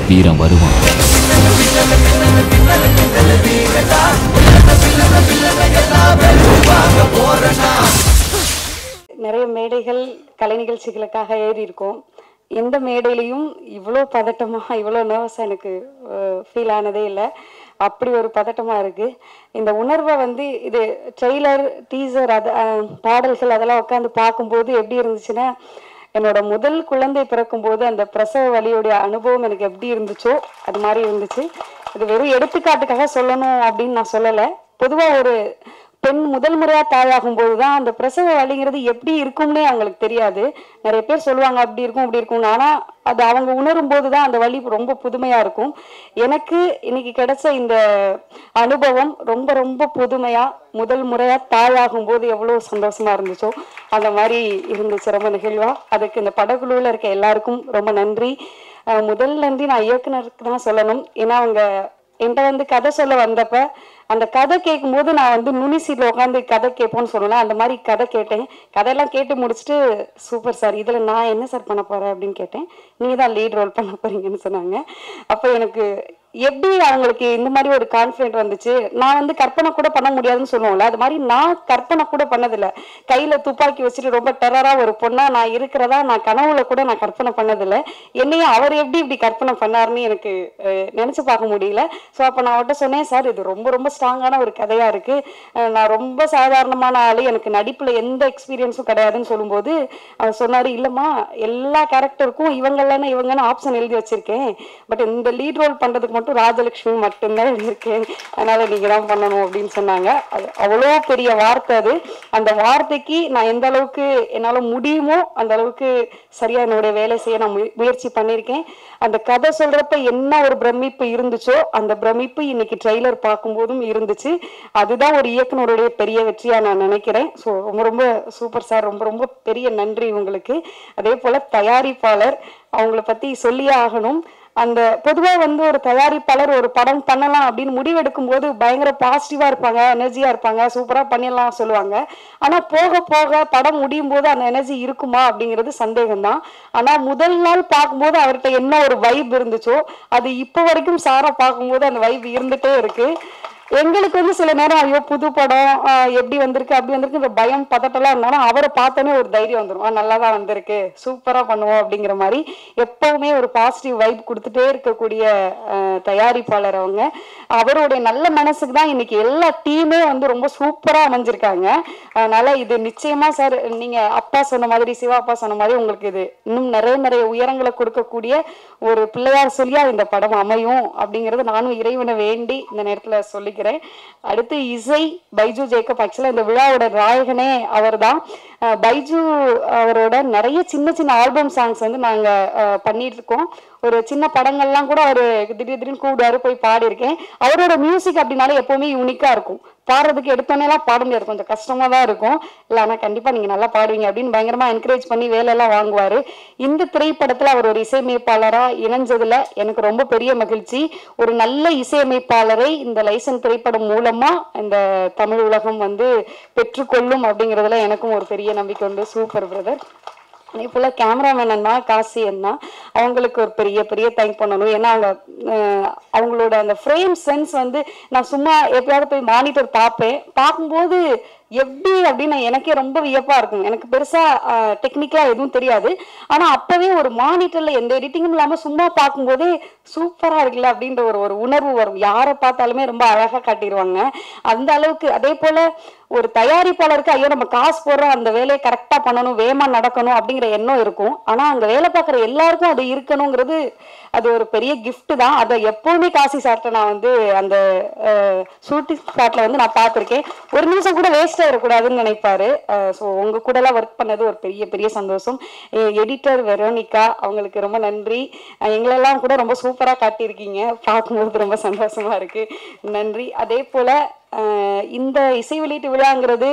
வீரம் வருவான் நிறைய மேடைகள் கலை நிகழ்ச்சிகளுக்காக ஏறி இருக்கோம் எந்த மேடையிலையும் இவ்வளோ பதட்டமாக இவ்வளோ நர்வஸாக எனக்கு ஃபீல் ஆனதே இல்லை அப்படி ஒரு பதட்டமாக இருக்குது இந்த உணர்வை வந்து இது ட்ரெய்லர் டீசர் அது அஹ், பாடல்கள் அதெல்லாம் உட்காந்து பார்க்கும்போது எப்படி இருந்துச்சுன்னா என்னோட முதல் குழந்தை பிறக்கும்போது அந்த பிரசவ வலியோடைய அனுபவம் எனக்கு எப்படி இருந்துச்சோ அது மாதிரி இருந்துச்சு இது வெறும் எடுத்துக்காட்டுக்காக சொல்லணும் அப்படின்னு நான் சொல்லலை பொதுவாக ஒரு பெண் முதல் முறையா தாயாகும் போதுதான் அந்த பிரசவ வலிங்கிறது எப்படி இருக்கும்னே அவங்களுக்கு தெரியாது நிறைய பேர் சொல்லுவாங்க அப்படி இருக்கும் இப்படி இருக்கும் ஆனா அது அவங்க உணரும் போதுதான் அந்த வலி ரொம்ப புதுமையா இருக்கும் எனக்கு இன்னைக்கு கிடைச்ச இந்த அனுபவம் ரொம்ப ரொம்ப புதுமையா முதல் முறையா தாயாகும் போது எவ்வளவு சந்தோஷமா இருந்துச்சோ அந்த மாதிரி இருந்துச்சு ரொம்ப நிகழ்வா அதுக்கு இந்த படக்குழுவில் இருக்க எல்லாருக்கும் ரொம்ப நன்றி அஹ் முதல் நன்றி நான் இயக்குனருக்கு தான் சொல்லணும் ஏன்னா அவங்க என்கிட்ட வந்து கதை சொல்ல வந்தப்ப அந்த கதை கேட்கும்போது நான் வந்து நுனி சீட்ல உட்காந்து கதை கேட்போம்னு சொல்லலாம் அந்த மாதிரி கதை கேட்டேன் கதையெல்லாம் கேட்டு முடிச்சுட்டு சூப்பர் சார் இதுல நான் என்ன சார் பண்ண போறேன் அப்படின்னு கேட்டேன் நீங்க தான் லீட் ரோல் பண்ண போறீங்கன்னு சொன்னாங்க அப்போ எனக்கு எப்படி அவங்களுக்கு இந்த மாதிரி ஒரு கான்ஃபிடென்ட் வந்துச்சு நான் வந்து கற்பனை கூட பண்ண முடியாதுன்னு சொல்லுவோம்ல அது மாதிரி நான் கற்பனை கூட பண்ணதில்லை கையில துப்பாக்கி வச்சுட்டு ரொம்ப டெரரா ஒரு பொண்ணா நான் இருக்கிறதா நான் கனவுல கூட நான் கற்பனை பண்ணதில்லை என்னையும் அவர் எப்படி இப்படி கற்பனை பண்ணாருன்னு எனக்கு அஹ், நினைச்சு பார்க்க முடியல ஸோ அப்போ நான் அவர்கிட்ட சொன்னேன் சார் இது ரொம்ப ரொம்ப ஸ்ட்ராங்கான ஒரு கதையா இருக்கு அஹ், நான் ரொம்ப சாதாரணமான ஆளு எனக்கு நடிப்புல எந்த எக்ஸ்பீரியன்ஸும் கிடையாதுன்னு சொல்லும்போது அவர் சொன்னாரு இல்லம்மா எல்லா கேரக்டருக்கும் இவங்கெல்லாம் இவங்கன்னு ஆப்ஷன் எழுதி வச்சிருக்கேன் பட் இந்த லீட் ரோல் பண்றதுக்கு மட்டும் ராஜலட்சுமி மட்டும்தான் எழுதியிருக்கேன் அதனால நீங்க தான் பண்ணணும் அப்படின்னு சொன்னாங்க அது அவ்வளோ பெரிய வார்த்தை அது அந்த வார்த்தைக்கு நான் எந்த அளவுக்கு என்னால முடியுமோ அந்த அளவுக்கு சரியா என்னுடைய வேலை செய்ய நான் முய- முயற்சி பண்ணியிருக்கேன் அந்த கதை சொல்றப்ப என்ன ஒரு பிரமிப்பு இருந்துச்சோ அந்த பிரமிப்பு இன்னைக்கு ட்ரெய்லர் பார்க்கும்போதும் இருந்துச்சு அதுதான் ஒரு இயக்குனருடைய பெரிய வெற்றியா நான் நினைக்கிறேன் ஸோ ரொம்ப ரொம்ப சூப்பர் சார் ரொம்ப ரொம்ப பெரிய நன்றி உங்களுக்கு அதே போல தயாரிப்பாளர் அவங்கள பத்தி சொல்லியே ஆகணும் அந்த பொதுவா வந்து ஒரு தயாரிப்பாளர் ஒரு படம் பண்ணலாம் அப்படின்னு முடிவெடுக்கும் போது பயங்கர பாசிட்டிவா இருப்பாங்க எனர்ஜியா இருப்பாங்க சூப்பரா பண்ணிடலாம் சொல்லுவாங்க ஆனா போக போக படம் முடியும் போது அந்த எனர்ஜி இருக்குமா அப்படிங்கிறது சந்தேகம்தான் ஆனா முதல் நாள் பார்க்கும்போது அவர்கிட்ட என்ன ஒரு வைப் இருந்துச்சோ அது இப்போ வரைக்கும் சாரா பார்க்கும்போது அந்த வைப் இருந்துட்டே இருக்கு எங்களுக்கு வந்து சில நேரம் ஐயோ புது படம் ஆஹ் எப்படி வந்திருக்கு அப்படி வந்திருக்கு இந்த பயம் பதட்டெல்லாம் இருந்தாலும் அவரை பார்த்தோன்னே ஒரு தைரியம் வந்துடும் ஆ, நல்லா தான் வந்திருக்கு சூப்பரா பண்ணுவோம் அப்படிங்கிற மாதிரி எப்பவுமே ஒரு பாசிட்டிவ் வைப் கொடுத்துட்டே இருக்கக்கூடிய ஆஹ், தயாரிப்பாளர் அவங்க அவருடைய நல்ல மனசுக்கு தான் இன்னைக்கு எல்லா டீமே வந்து ரொம்ப சூப்பரா அமைஞ்சிருக்காங்க அதனால இது நிச்சயமா சார் நீங்க அப்பா சொன்ன மாதிரி சிவா அப்பா சொன்ன மாதிரி உங்களுக்கு இது இன்னும் நிறைய நிறைய உயரங்களை கொடுக்கக்கூடிய ஒரு பிள்ளையார் சொல்லியா இந்த படம் அமையும் அப்படிங்கறது நானும் இறைவனை வேண்டி இந்த நேரத்துல சொல்லிக்கிறேன் அடுத்து இசை பைஜு ஜேக்கப் ஆக்சுவலா இந்த விழாவோட நாயகனே அவர்தான் அஹ் பைஜு அவரோட நிறைய சின்ன சின்ன ஆல்பம் சாங்ஸ் வந்து நாங்க அஹ், பண்ணிட்டு இருக்கோம் ஒரு சின்ன படங்கள்லாம் கூட அவர் திடீர் திடீர்னு கூப்பிடுவாரு போய் பாடியிருக்கேன் அவரோட மியூசிக் அப்படின்னாலே எப்பவுமே யூனிக்கா இருக்கும் பாடுறதுக்கு எடுத்தோன்னே எல்லாம் பாட முடியாது கொஞ்சம் கஷ்டமா தான் இருக்கும் இல்ல ஆனா கண்டிப்பா நீங்க நல்லா பாடுவீங்க அப்படின்னு பயங்கரமா என்கரேஜ் பண்ணி வேலையெல்லாம் வாங்குவாரு இந்த திரைப்படத்துல அவர் ஒரு இசையமைப்பாளரா இணைஞ்சதுல எனக்கு ரொம்ப பெரிய மகிழ்ச்சி ஒரு நல்ல இசையமைப்பாளரை இந்த லைசன் திரைப்படம் மூலமா இந்த தமிழ் உலகம் வந்து பெற்றுக்கொள்ளும் அப்படிங்கிறதுல எனக்கும் ஒரு பெரிய நம்பிக்கை உண்டு சூப்பர் பிரதர் அதே போல கேமராமேன் அண்ணா காசி அண்ணா அவங்களுக்கு ஒரு பெரிய பெரிய தேங்க் பண்ணணும் ஏன்னா அவங்க அஹ், அவங்களோட அந்த ஃப்ரேம் சென்ஸ் வந்து நான் சும்மா எப்பயாவது போய் மானிட்டர் பார்ப்பேன் பார்க்கும்போது எப்படி அப்படின்னு எனக்கே ரொம்ப வியப்பா இருக்கும் எனக்கு பெருசா டெக்னிக்கலா எதுவும் தெரியாது ஆனா அப்பவே ஒரு மானிட்டர்ல எந்த எடிட்டிங்கும் இல்லாம சும்மா பார்க்கும்போதே சூப்பரா இருக்குல்ல அப்படின்ற ஒரு ஒரு உணர்வு வரும் யாரை பார்த்தாலுமே ரொம்ப அழகா காட்டிடுவாங்க அந்த அளவுக்கு அதே போல ஒரு தயாரிப்பாளருக்கு ஐயோ நம்ம காசு போடுறோம் அந்த வேலையை கரெக்டா பண்ணணும் வேகமா நடக்கணும் அப்படிங்கிற எண்ணம் இருக்கும் ஆனா அங்க வேலை பார்க்குற எல்லாருக்கும் அது இருக்கணுங்கிறது அது ஒரு பெரிய gift தான் அதை எப்பவுமே காசி சார்ட்ட நான் வந்து அந்த ஷூட்டிங் ஸ்பாட்ல வந்து நான் பார்த்திருக்கேன் ஒரு நிமிஷம் கூட வேஸ்ட் ஆயிடக்கூடாதுன்னு நினைப்பாரு ஸோ உங்க கூட எல்லாம் ஒர்க் பண்ணது ஒரு பெரிய பெரிய சந்தோஷம் எடிட்டர் வெரோனிகா அவங்களுக்கு ரொம்ப நன்றி அஹ் எங்களெல்லாம் கூட ரொம்ப சூப்பரா காட்டியிருக்கீங்க பார்க்கும்போது ரொம்ப சந்தோஷமா இருக்கு நன்றி அதே போல அஹ் இந்த இசை வெளியீட்டு விழாங்கிறது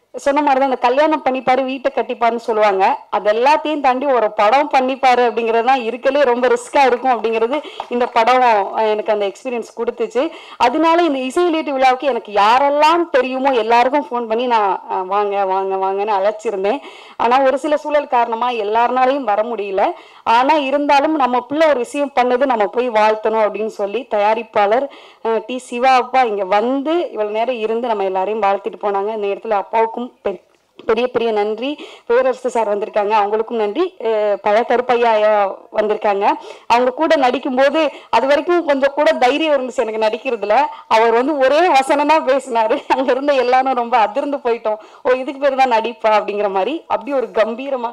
சொன்ன மாதிரி தான் அந்த கல்யாணம் பண்ணிப்பாரு வீட்டை கட்டிப்பாருன்னு சொல்லுவாங்க அது எல்லாத்தையும் தாண்டி ஒரு படம் பண்ணிப்பாரு அப்படிங்கிறது தான் இருக்கலே ரொம்ப ரிஸ்கா இருக்கும் அப்படிங்கிறது இந்த படம் அஹ், எனக்கு அந்த எக்ஸ்பீரியன்ஸ் கொடுத்துச்சு அதனால இந்த இசை வெளியீட்டு விழாவுக்கு எனக்கு யாரெல்லாம் தெரியுமோ எல்லாருக்கும் ஃபோன் பண்ணி நான் அஹ், வாங்க வாங்க வாங்கன்னு அழைச்சிருந்தேன் ஆனா ஒரு சில சூழல் காரணமா எல்லாருனாலையும் வர முடியல ஆனா இருந்தாலும் நம்ம பிள்ளை ஒரு விஷயம் பண்ணது நம்ம போய் வாழ்த்தணும் அப்படின்னு சொல்லி தயாரிப்பாளர் அஹ், டி சிவா அப்பா இங்க வந்து இவ்வளவு நேரம் இருந்து நம்ம எல்லாரையும் வாழ்த்திட்டு போனாங்க இந்த இடத்துல அப்பாவுக்கும் பெ- பெரிய பெரிய நன்றி பேரரசு சார் வந்திருக்காங்க அவங்களுக்கும் நன்றி அஹ், பழ கருப்பையா ஐயா வந்திருக்காங்க அவங்க கூட நடிக்கும்போது அது வரைக்கும் கொஞ்சம் கூட தைரியம் இருந்துச்சு எனக்கு நடிக்கிறதுல அவர் வந்து ஒரே வசனம் தான் பேசினாரு அங்க இருந்த எல்லாரும் ரொம்ப அதிர்ந்து போயிட்டோம் ஓ இதுக்கு பேர் தான் நடிப்பா அப்படிங்கிற மாதிரி அப்படி ஒரு கம்பீரமா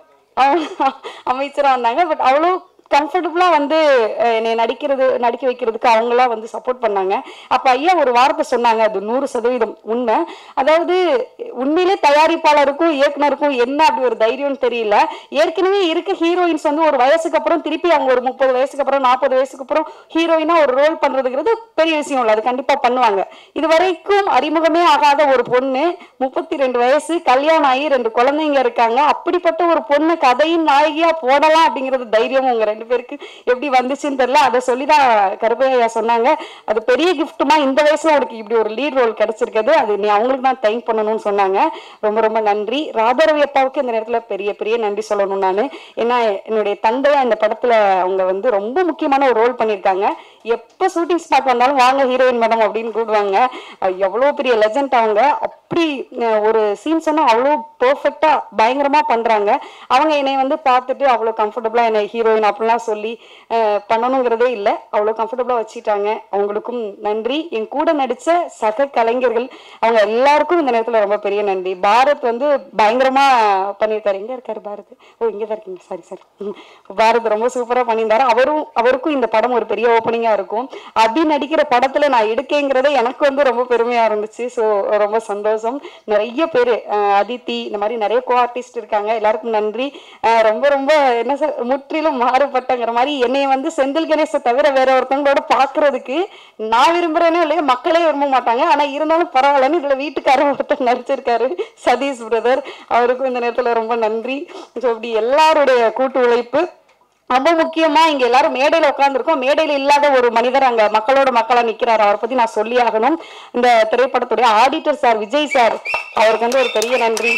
அவங்க அமைச்சரா வந்தாங்க பட் அவ்வளோ கம்ஃபர்டபுளா வந்து அஹ், என்னை நடிக்கிறது நடிக்க வைக்கிறதுக்கு அவங்களாம் வந்து சப்போர்ட் பண்ணாங்க அப்ப ஐயா ஒரு வார்த்தை சொன்னாங்க அது நூறு சதவீதம் உண்மை அதாவது உண்மையிலே தயாரிப்பாளருக்கும் இயக்குனருக்கும் என்ன அப்படி ஒரு தைரியம்னு தெரியல ஏற்கனவே இருக்க ஹீரோயின்ஸ் வந்து ஒரு வயசுக்கு அப்புறம் திருப்பி அவங்க ஒரு முப்பது வயசுக்கு அப்புறம் நாற்பது வயசுக்கு அப்புறம் ஹீரோயினா ஒரு ரோல் பண்றதுங்கிறது பெரிய விஷயம் இல்லை அது கண்டிப்பா பண்ணுவாங்க இது வரைக்கும் அறிமுகமே ஆகாத ஒரு பொண்ணு முப்பத்தி ரெண்டு வயசு கல்யாணம் ஆகி ரெண்டு குழந்தைங்க இருக்காங்க அப்படிப்பட்ட ஒரு பொண்ணு கதையின் நாயகியா போடலாம் அப்படிங்கிறது தைரியம் உங்க ரெண்டு பேருக்கு எப்படி வந்துச்சுன்னு தெரியல அதை சொல்லிதான் கருப்பையா சொன்னாங்க அது பெரிய கிஃப்ட்டுமா இந்த வயசுல உனக்கு இப்படி ஒரு லீட் ரோல் கிடைச்சிருக்குது அது நீ அவங்களுக்கு தான் தேங்க் பண்ணணும்னு சொன்னாங்க ரொம்ப ரொம்ப நன்றி ராதாரவி அப்பாவுக்கு இந்த நேரத்துல பெரிய பெரிய நன்றி சொல்லணும் நான் ஏன்னா என்னுடைய தந்தையா இந்த படத்துல அவங்க வந்து ரொம்ப முக்கியமான ஒரு ரோல் பண்ணியிருக்காங்க எப்போ ஷூட்டிங் ஸ்பாட் வந்தாலும் வாங்க ஹீரோயின் மேடம் அப்படின்னு கூப்பிடுவாங்க அஹ் எவ்வளவு பெரிய லெஜண்ட் அவங்க அப்படி அஹ், ஒரு சீன் சொன்னா அவ்வளோ பெர்ஃபெக்டா பயங்கரமா பண்றாங்க அவங்க என்னை வந்து பார்த்துட்டு அவ்வளோ கம்ஃபர்டபுளா என்னை ஹீரோயின் அப்படிலாம் சொல்லி அஹ், பண்ணணுங்கிறதே இல்லை அவ்வளோ கம்ஃபர்டபுளா வச்சுட்டாங்க அவங்களுக்கும் நன்றி என் கூட நடிச்ச சக கலைஞர்கள் அவங்க எல்லாருக்கும் இந்த நேரத்துல ரொம்ப பெரிய நன்றி பாரத் வந்து பயங்கரமா பண்ணியிருக்காரு எங்க இருக்காரு பாரத் ஓ இங்க தான் இருக்கீங்க சாரி சார் பாரத் ரொம்ப சூப்பரா பண்ணியிருந்தாரு அவரும் அவருக்கும் இந்த படம் ஒரு பெரிய ஓப்பனிங்கா இருக்கும் அபி நடிக்கிற படத்துல நான் எடுக்கேங்கிறதே எனக்கு வந்து ரொம்ப பெருமையா இருந்துச்சு ஸோ ரொம்ப சந்தோஷம் நிறைய பேர் அதித்தி இந்த மாதிரி நிறைய கோ ஆர்டிஸ்ட் இருக்காங்க எல்லாருக்கும் நன்றி அஹ் ரொம்ப ரொம்ப என்ன சொல் முற்றிலும் மாறுபட்டங்கிற மாதிரி என்னைய வந்து செந்தில் கணேசை தவிர வேற ஒருத்தவங்களோட பாக்குறதுக்கு நான் விரும்புறேனே இல்லையா மக்களே விரும்ப மாட்டாங்க ஆனா இருந்தாலும் பரவாயில்லன்னு இதுல வீட்டுக்காரர் ஒருத்தர் நடிச்சிருக்காரு சதீஷ் பிரதர் அவருக்கும் இந்த நேரத்துல ரொம்ப நன்றி ஸோ இப்படி எல்லாருடைய கூட்டு உழைப்பு ரொம்ப முக்கியமா இங்க எல்லாரும் மேடையில உட்கார்ந்துருக்கோம் மேடையில இல்லாத ஒரு மனிதர் அங்க மக்களோட மக்களா நிக்கிறாரு அவரை பத்தி நான் சொல்லி ஆகணும் இந்த திரைப்படத்துடைய ஆடிட்டர் சார் விஜய் சார் அவருக்கு வந்து ஒரு பெரிய நன்றி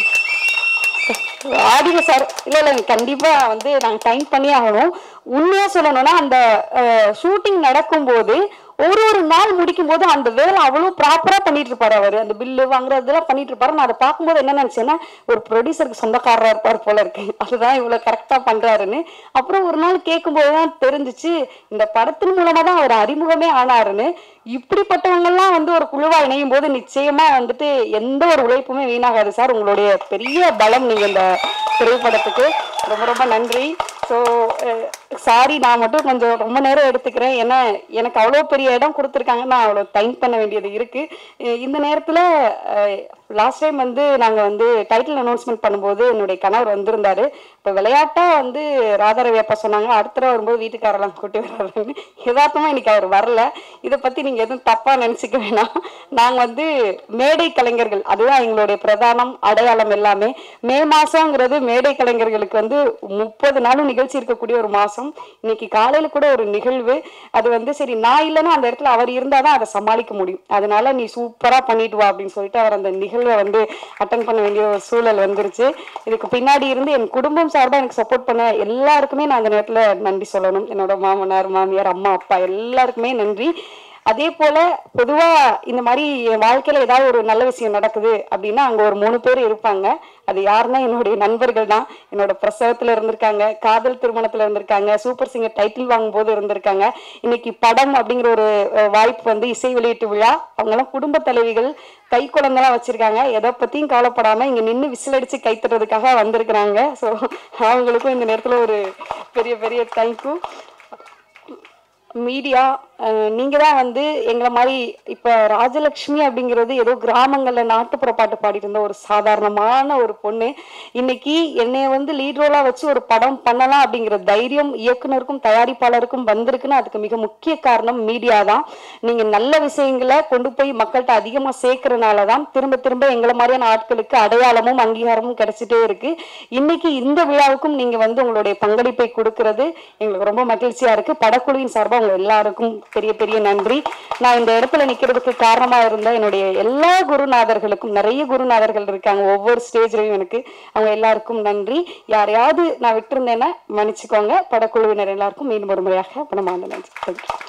ஆடிட்டர் சார் இல்ல இல்ல கண்டிப்பா வந்து நாங்க டைம் பண்ணி ஆகணும் உண்மையா சொல்லணும்னா அந்த ஷூட்டிங் நடக்கும்போது ஒரு ஒரு நாள் முடிக்கும் போது அந்த வேலை அவ்வளவு ப்ராப்பரா பண்ணிட்டு இருப்பாரு அவரு அந்த பில்லு வாங்குறதெல்லாம் பண்ணிட்டு இருப்பாரு நான் அதை பார்க்கும்போது என்ன நினைச்சேன்னா ஒரு ப்ரொடியூசருக்கு சொந்தக்காரரா இருப்பார் போல இருக்கு அதுதான் இவ்வளவு கரெக்டா பண்றாருன்னு அப்புறம் ஒரு நாள் கேட்கும்போது தான் தெரிஞ்சுச்சு இந்த படத்தின் மூலமா தான் அவர் அறிமுகமே ஆனாருன்னு இப்படிப்பட்டவங்கெல்லாம் வந்து ஒரு குழுவா இணையும் போது நிச்சயமா வந்துட்டு எந்த ஒரு உழைப்புமே வீணாகாது சார் உங்களுடைய பெரிய பலம் நீங்க இந்த திரைப்படத்துக்கு ரொம்ப ரொம்ப நன்றி ஸோ சாரி நான் மட்டும் கொஞ்சம் ரொம்ப நேரம் எடுத்துக்கிறேன் ஏன்னா எனக்கு அவ்வளோ பெரிய இடம் கொடுத்துருக்காங்க நான் அவ்வளோ டைம் பண்ண வேண்டியது இருக்கு அஹ் இந்த நேரத்தில் லாஸ்ட் டைம் வந்து நாங்கள் வந்து டைட்டில் அனௌன்ஸ்மெண்ட் பண்ணும்போது என்னுடைய கணவர் வந்திருந்தாரு இப்போ விளையாட்டா வந்து ராதாரவி அப்பா சொன்னாங்க அடுத்த தடவை வரும்போது வீட்டுக்காரெல்லாம் கூட்டி வர்றாருன்னு யதார்த்தமா இன்னைக்கு அவர் வரல இதை பத்தி நீங்க எதுவும் தப்பா நினைச்சுக்க வேணாம் நாங்க வந்து மேடை கலைஞர்கள் அதுதான் எங்களுடைய பிரதானம் அடையாளம் எல்லாமே மே மாசங்கிறது மேடை கலைஞர்களுக்கு வந்து முப்பது நாளும் நிகழ்ச்சி இருக்கக்கூடிய ஒரு மாசம் இன்னைக்கு காலையில கூட ஒரு நிகழ்வு அது வந்து சரி நான் இல்லைன்னா அந்த இடத்துல அவர் இருந்தாதான் அதை சமாளிக்க முடியும் அதனால நீ சூப்பரா பண்ணிட்டு வா அப்படின்னு சொல்லிட்டு அவர் அந்த நிகழ்வை வந்து அட்டன் பண்ண வேண்டிய ஒரு சூழல் வந்துருச்சு இதுக்கு பின்னாடி இருந்து என் குடும்பம் சார்பா எனக்கு சப்போர்ட் பண்ண எல்லாருக்குமே நான் அந்த நேரத்துல நன்றி சொல்லணும் என்னோட மாமனார் மாமியார் அம்மா அப்பா எல்லாருக்குமே நன்றி அதே போல பொதுவா இந்த மாதிரி என் வாழ்க்கையில ஏதாவது ஒரு நல்ல விஷயம் நடக்குது அப்படின்னா அங்க ஒரு மூணு பேர் இருப்பாங்க அது யாருன்னா என்னுடைய நண்பர்கள் தான் என்னோட பிரசவத்துல இருந்திருக்காங்க காதல் திருமணத்துல இருந்திருக்காங்க சூப்பர் சிங்கர் டைட்டில் வாங்கும் போது இருந்திருக்காங்க இன்னைக்கு படம் அப்படிங்கிற ஒரு அஹ், வாய்ப்பு வந்து இசை வெளியீட்டு விழா அவங்கெல்லாம் குடும்ப தலைவிகள் கை குழந்தைலாம் வச்சிருக்காங்க எதை பத்தியும் கவலைப்படாம இங்க நின்று விசில் அடிச்சு கை தட்டுறதுக்காக வந்திருக்கிறாங்க ஸோ அவங்களுக்கும் இந்த நேரத்துல ஒரு பெரிய பெரிய தேங்க்யூ மீடியா நீங்க தான் வந்து எங்களை மாதிரி இப்ப ராஜலட்சுமி அப்படிங்கிறது ஏதோ கிராமங்கள்ல நாட்டுப்புற பாட்டு பாடிட்டு இருந்த ஒரு சாதாரணமான ஒரு பொண்ணு இன்னைக்கு என்னைய வந்து லீட் ரோலா வச்சு ஒரு படம் பண்ணலாம் அப்படிங்கிற தைரியம் இயக்குனருக்கும் தயாரிப்பாளருக்கும் வந்திருக்குன்னு அதுக்கு மிக முக்கிய காரணம் மீடியா தான் நீங்க நல்ல விஷயங்களை கொண்டு போய் மக்கள்கிட்ட அதிகமா சேர்க்கறனால தான் திரும்ப திரும்ப எங்களை மாதிரியான ஆட்களுக்கு அடையாளமும் அங்கீகாரமும் கிடைச்சிட்டே இருக்கு இன்னைக்கு இந்த விழாவுக்கும் நீங்க வந்து உங்களுடைய பங்களிப்பை கொடுக்கிறது எங்களுக்கு ரொம்ப மகிழ்ச்சியா இருக்கு படக்குழுவின் சார்பா உங்க எல்லாருக்கும் பெரிய பெரிய நன்றி நான் இந்த இடத்துல நிக்கிறதுக்கு காரணமா இருந்த என்னுடைய எல்லா குருநாதர்களுக்கும் நிறைய குருநாதர்கள் இருக்காங்க ஒவ்வொரு ஸ்டேஜ்லயும் எனக்கு அவங்க எல்லாருக்கும் நன்றி யாரையாவது நான் விட்டிருந்தேன்னா மன்னிச்சுக்கோங்க படக்குழுவினர் எல்லாருக்கும் மீண்டும் ஒரு முறையாக மனமார்ந்த நன்றி Thank you.